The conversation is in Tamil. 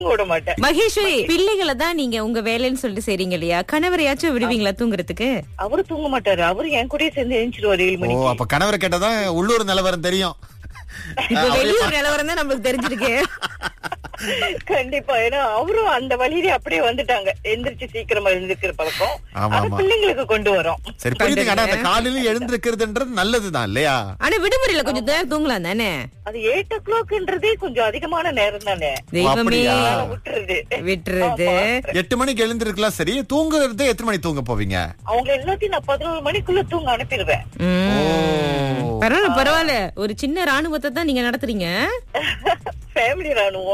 விட மாட்டேன் மகேஸ்வரி பிள்ளைகளை தான் நீங்க உங்க வேலைன்னு சொல்லிட்டு செய்றீங்க இல்லையா கணவரையாச்சும் விடுவீங்களா தூங்குறதுக்கு அவரு தூங்க மாட்டாரு அவரு என் கூடயே சேர்ந்து எழுந்திருவாரு ஏழு ஓ மணிக்கு அப்ப கணவரை கேட்டதான் உள்ளூர் நிலவரம் தெரியும் இப்ப வெளியூர் நிலவரம் தான் நம்மளுக்கு தெரிஞ்சிருக்கு கண்டிப்பா ஏன்னா அவரும் அந்த வழியிலே அப்படியே வந்துட்டாங்க எந்திரிச்சு சீக்கிரமா எழுந்திருக்கிற பழக்கம் ஆமா, அது ஆமா. பிள்ளைங்களுக்கு கொண்டு வரோம் சரி புரியுதுங்க ஆனா அந்த காலையில எழுந்திருக்கிறதுன்றது நல்லதுதான் இல்லையா ஆனா விடுமுறையில கொஞ்சம் நேரம் தூங்கலாம் தானே அது எயிட் ஓ கிளாக்ன்றதே கொஞ்சம் அதிகமான நேரம் தானே தெய்வமே அப்படியா? விட்டுருது விட்டுறது எட்டு மணிக்கு எழுந்திருக்கலாம் சரி தூங்குறது எத்தனை மணி தூங்க போவீங்க அவங்க எல்லாத்தையும் நான் பதினோரு மணிக்குள்ள தூங்க அனுப்பிடுவேன் ம். ஓ பரவாயில்ல பரவாயில்ல ஒரு சின்ன ராணுவத்தை தான் நீங்க நடத்துறீங்க ஃபேமிலி ராணுவம்